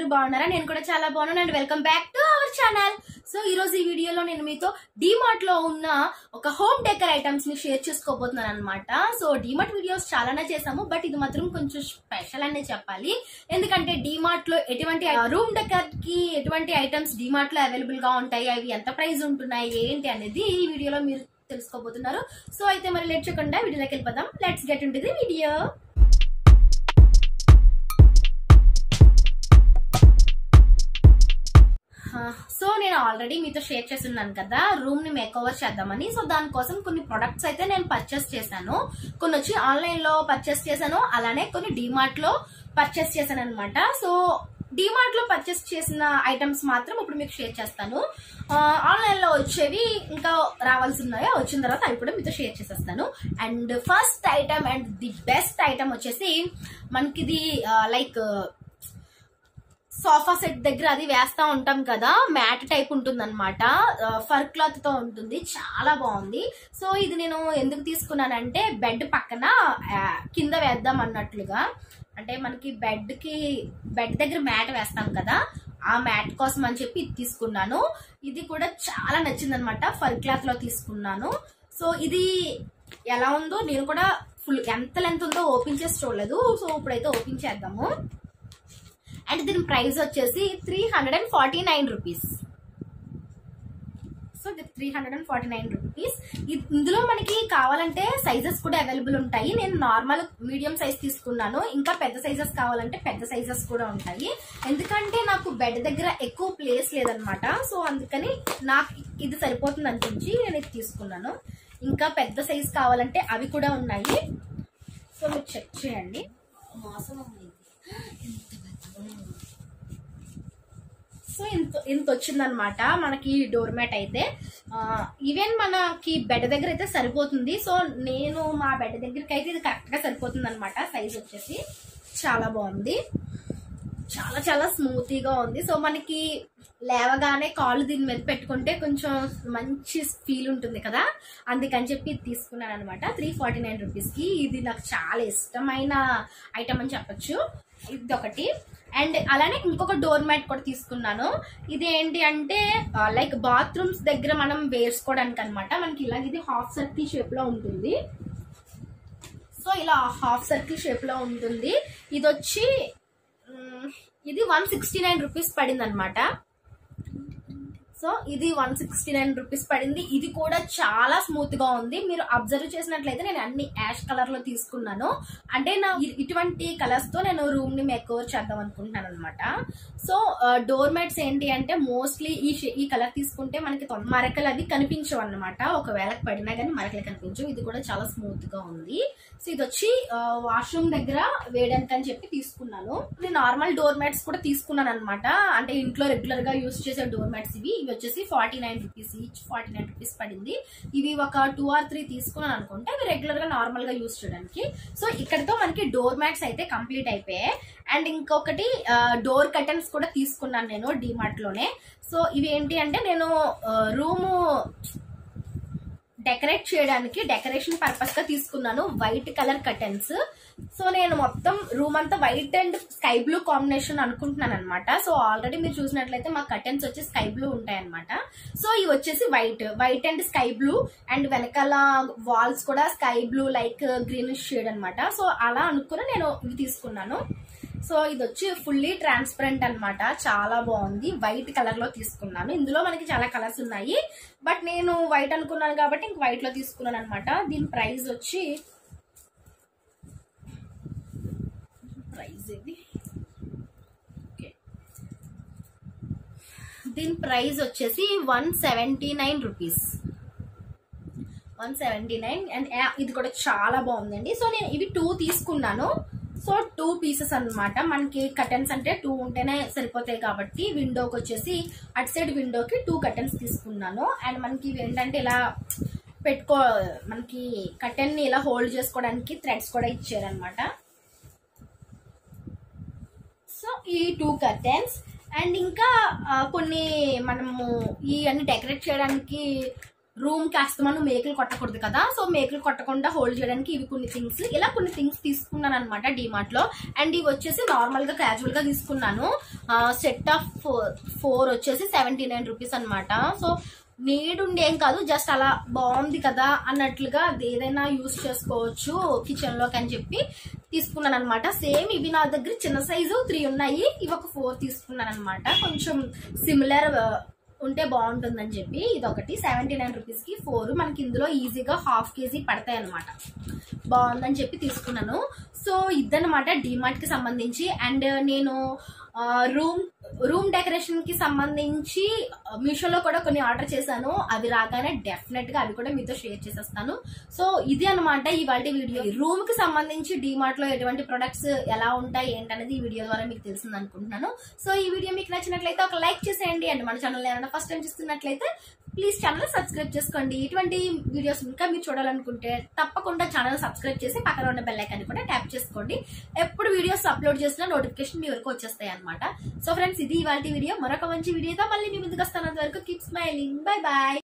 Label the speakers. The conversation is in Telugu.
Speaker 1: బాగున్నారా నేను కూడా చాలా బాగున్నాను and welcome back to our channel so ఈ రోజు ఈ వీడియోలో నేను మీతో డిమార్ట్ లో ఉన్న ఒక హోమ్ డెకర్ ఐటమ్స్ ని షేర్ చేసుకోబోతున్నాను అనమాట సో డిమార్ట్ వీడియోస్ చాలానే చేసాము బట్ ఇది మాత్రం కొంచెం స్పెషల్ అనే చెప్పాలి ఎందుకంటే డిమార్ట్ లో ఎటువంటి రూమ్ డెకర్ కి ఎటువంటి ఐటమ్స్ డిమార్ట్ లో అవైలబుల్ గా ఉంటాయి అవి ఎంత ప్రైస్ ఉంటున్నాయి ఏంటి అనేది ఈ వీడియోలో మీరు తెలుసుకోబోతున్నారు సో అయితే మరి లేట్ చేయకుండా వీడియోలోకి వెళ్ళిపోదాం let's get into the video so నేను ఆల్రెడీ మీతో షేర్ చేస్తున్నాను కదా రూమ్ ని మేక్ ఓవర్ చేద్దామని సో దానికోసం కొన్ని ప్రొడక్ట్స్ అయితే నేను పర్చేస్ చేశాను కొన్ని వచ్చి ఆన్లైన్ లో పర్చేస్ చేశాను అలానే కొన్ని డిమార్ట్ లో పర్చేస్ చేశాను అనమాట సో డిమార్ట్ లో పర్చేస్ చేసిన ఐటమ్స్ మాత్రం ఇప్పుడు మీకు షేర్ చేస్తాను ఆన్లైన్ లో వచ్చేవి ఇంకా రావాల్సి ఉన్నాయో వచ్చిన తర్వాత అవి కూడా మీతో షేర్ చేసేస్తాను and first item and the best item వచ్చేసి మనకిది లైక్ సోఫా సెట్ దగ్గర అది వేస్తా ఉంటాం కదా మ్యాట్ టైప్ ఉంటుంది అనమాట ఫర్ క్లాత్ తో ఉంటుంది చాలా బాగుంది సో ఇది నేను ఎందుకు తీసుకున్నానంటే బెడ్ పక్కన ఆ, కింద వేద్దాం అన్నట్లుగా అంటే మనకి బెడ్ కి బెడ్ దగ్గర మ్యాట్ వేస్తాం కదా ఆ మ్యాట్ కోసం అని చెప్పి ఇది తీసుకున్నాను ఇది కూడా చాలా నచ్చింది అనమాట ఫర్ క్లాత్ లో తీసుకున్నాను సో ఇది ఎలా ఉందో నేను కూడా ఫుల్ ఎంత లెంత్ ఉందో ఓపెన్ చేసి చూడలేదు సో ఇప్పుడైతే ఓపెన్ చేద్దాము అండ్ దీని ప్రైస్ వచ్చేసి three hundred and forty nine rupees so ఇది three hundred and forty nine rupees ఇందులో మనకి కావాలంటే సైజెస్ కూడా అవైలబుల్ ఉంటాయి నేను నార్మల్ మీడియం సైజ్ తీసుకున్నాను ఇంకా పెద్ద సైజెస్ కావాలంటే పెద్ద సైజెస్ కూడా ఉంటాయి ఎందుకంటే నాకు బెడ్ దగ్గర ఎక్కువ ప్లేస్ లేదనమాట సో అందుకని నాకు ఇది సరిపోతుంది అనిపించి నేను ఇది తీసుకున్నాను ఇంకా పెద్ద సైజ్ కావాలంటే అవి కూడా ఉన్నాయి సో మీరు చెక్ చేయండి మోసం ఉంది సో ఇంత ఇంత వచ్చిందనమాట మనకి డోర్ మ్యాట్ అయితే ఈవెన్ మనకి బెడ్ దగ్గర అయితే సరిపోతుంది సో నేను మా బెడ్ దగ్గరికి అయితే ఇది కరెక్ట్ గా సరిపోతుంది అనమాట సైజ్ వచ్చేసి చాలా బాగుంది చాలా చాలా స్మూతీగా ఉంది సో మనకి లేవగానే కాళ్ళు దీని మీద పెట్టుకుంటే కొంచెం మంచి ఫీల్ ఉంటుంది కదా అందుకని చెప్పి ఇది తీసుకున్నాను అనమాట త్రీ ఫార్టీ నైన్ రూపీస్కి ఇది నాకు చాలా ఇష్టమైన ఐటమ్ అని చెప్పొచ్చు ఇది ఒకటి అండ్ అలానే ఇంకొక డోర్ మ్యాట్ కూడా తీసుకున్నాను ఇది ఏంటి అంటే లైక్ బాత్రూమ్స్ దగ్గర మనం వేసుకోవడానికి అనమాట మనకి ఇలాగ ఇది హాఫ్ సర్కిల్ షేప్ లో ఉంటుంది సో ఇలా హాఫ్ సర్కిల్ షేప్ లో ఉంటుంది ఇది వచ్చి మ్, ఇది వన్ సిక్స్టీ నైన్ రూపీస్ పడింది అనమాట సో ఇది వన్ సిక్స్టీ నైన్ రూపీస్ పడింది ఇది కూడా చాలా స్మూత్ గా ఉంది మీరు అబ్జర్వ్ చేసినట్లయితే నేను అన్ని యాష్ కలర్ లో తీసుకున్నాను అంటే నా ఇ- ఇటువంటి కలర్స్ తో నేను రూమ్ ని మేక్ ఓవర్ చేద్దాం అనుకుంటున్నాను అనమాట సో డోర్ మ్యాట్స్ ఏంటి అంటే మోస్ట్లీ ఈ షే- ఈ కలర్ తీసుకుంటే మనకి తొం- మరకలు అవి కనిపించవు అనమాట ఒకవేళ పడినా కానీ మరకలు కనిపించవు ఇది కూడా చాలా స్మూత్ గా ఉంది సో ఇది వచ్చి వాష్రూమ్ దగ్గర వేయడానికి అని చెప్పి తీసుకున్నాను నేను నార్మల్ డోర్ మ్యాట్స్ కూడా తీసుకున్నాను అనమాట అంటే ఇంట్లో రెగ్యులర్ గా యూస్ చేసే డోర్ మ్యాట్స్ ఇవి ఇవి వచ్చేసి forty nine rupees each forty nine rupees పడింది ఇవి ఒక టూ ఆర్ త్రీ తీసుకున్నాను అనుకుంటే అవి రెగ్యులర్ గా నార్మల్ గా యూస్ చేయడానికి సో ఇక్కడతో మనకి డోర్ మ్యాట్స్ అయితే కంప్లీట్ అయిపోయాయి అండ్ ఇంకొకటి డోర్ కర్టన్స్ కూడా తీసుకున్నాను నేను డిమార్ట్ లోనే సో ఇవి ఏంటి అంటే నేను రూము డెకరేట్ చేయడానికి డెకరేషన్ పర్పస్ గా తీసుకున్నాను వైట్ కలర్ కర్టన్స్ సో నేను మొత్తం రూమ్ అంతా white and sky blue combination అనుకుంటున్నాను అనమాట సో ఆల్రెడీ మీరు చూసినట్లయితే మా కర్టన్స్ వచ్చి స్కై బ్లూ ఉంటాయి అనమాట సో ఇవి వచ్చేసి white white and sky blue and వెనకాల వాల్స్ కూడా sky blue like greenish shade అన్నమాట సో అలా అనుకుని నేను ఇవి తీసుకున్నాను సో ఇది వచ్చి ఫుల్లీ ట్రాన్స్పరెంట్ అన్నమాట చాలా బాగుంది వైట్ కలర్ లో తీసుకున్నాను ఇందులో మనకి చాలా కలర్స్ ఉన్నాయి బట్ నేను వైట్ అనుకున్నాను కాబట్టి ఇంక వైట్ లో తీసుకున్నాను అనమాట దీని ప్రైస్ వచ్చి ప్రైస్ ఇది ఓకే. దీని ప్రైస్ వచ్చేసి one seventy nine rupees one seventy nine and ఇది కూడా చాలా బాగుందండి సో నేను ఇవి టూ తీసుకున్నాను సో టూ పీసెస్ అన్నమాట మనకి కటన్స్ అంటే టూ ఉంటేనే సరిపోతాయి కాబట్టి విండోకి వచ్చేసి అటు సైడ్ విండోకి టూ కటన్స్ తీసుకున్నాను అండ్ మనకి ఇవి ఏంటంటే ఇలా పెట్టుకో మనకి కటన్ ని ఇలా హోల్డ్ చేసుకోవడానికి థ్రెడ్స్ కూడా ఇచ్చారనమాట సో ఈ టూ కర్టెన్స్ అండ్ ఇంకా ఆ, కొన్ని మనము ఈ అన్ని డెకరేట్ చేయడానికి రూమ్ కి అస్తమాను మేకులు కొట్టకూడదు కదా సో మేకులు కొట్టకుండా హోల్డ్ చేయడానికి ఇవి కొన్ని థింగ్స్ ఇలా కొన్ని థింగ్స్ తీసుకున్నాను అనమాట డిమార్ట్ లో అండ్ ఇవి వచ్చేసి నార్మల్ గా క్యాజువల్ గా తీసుకున్నాను సెట్ ఆఫ్ ఫోర్ వచ్చేసి సెవెంటీ నైన్ రూపీస్ అనమాట సో నీడ్ ఉండి ఏం కాదు జస్ట్ అలా బాగుంది కదా అన్నట్లుగా అది ఏదైనా యూస్ చేసుకోవచ్చు కిచెన్ లోకి అని చెప్పి తీసుకున్నాను అనమాట సేమ్ ఇవి నా దగ్గర చిన్న సైజు త్రీ ఉన్నాయి ఇవి ఒక ఫోర్ తీసుకున్నాను అనమాట కొంచెం సిమిలర్ ఉంటే బాగుంటుందని చెప్పి ఇది ఒకటి సెవెంటీ నైన్ రూపీస్ కి ఫోర్ మనకి ఇందులో ఈజీగా హాఫ్ కేజీ పడతాయి అనమాట బాగుందని చెప్పి తీసుకున్నాను సో ఇదన్నమాట డిమార్ట్ కి సంబంధించి అండ్ నేను రూమ్ రూమ్ డెకరేషన్ కి సంబంధించి మీషోలో కూడా కొన్ని ఆర్డర్ చేశాను అవి రాగానే డెఫినెట్ గా అవి కూడా మీతో షేర్ చేసేస్తాను సో ఇది అనమాట ఇవాళ వీడియో రూమ్ కి సంబంధించి డిమార్ట్ లో ఎటువంటి ప్రొడక్ట్స్ ఎలా ఉంటాయి ఏంటనేది ఈ వీడియో ద్వారా మీకు తెలిసింది అనుకుంటున్నాను సో ఈ వీడియో మీకు నచ్చినట్లయితే ఒక లైక్ చేసేయండి అండ్ మన ఛానల్ ఏమైనా ఫస్ట్ టైం చూస్తున్నట్లయితే ప్లీజ్ ఛానల్ సబ్స్క్రైబ్ చేసుకోండి ఇటువంటి వీడియోస్ ఇంకా మీరు చూడాలనుకుంటే తప్పకుండా ఛానల్ సబ్స్క్రైబ్ చేసి పక్కన ఉన్న బెల్ ఐకాన్ కూడా ట్యాప్ చేసుకోండి ఎప్పుడు వీడియోస్ అప్లోడ్ చేసినా నోటిఫికేషన్ మీ వరకు వచ్చేస్తాయి అనమాట సో ఫ్రెండ్స్ ఇది ఇవాళ వీడియో మరొక మంచి వీడియోతో మళ్ళీ మీ ముందుకు వస్తాను వరకు కీప్ స్మైలింగ్ బై బాయ్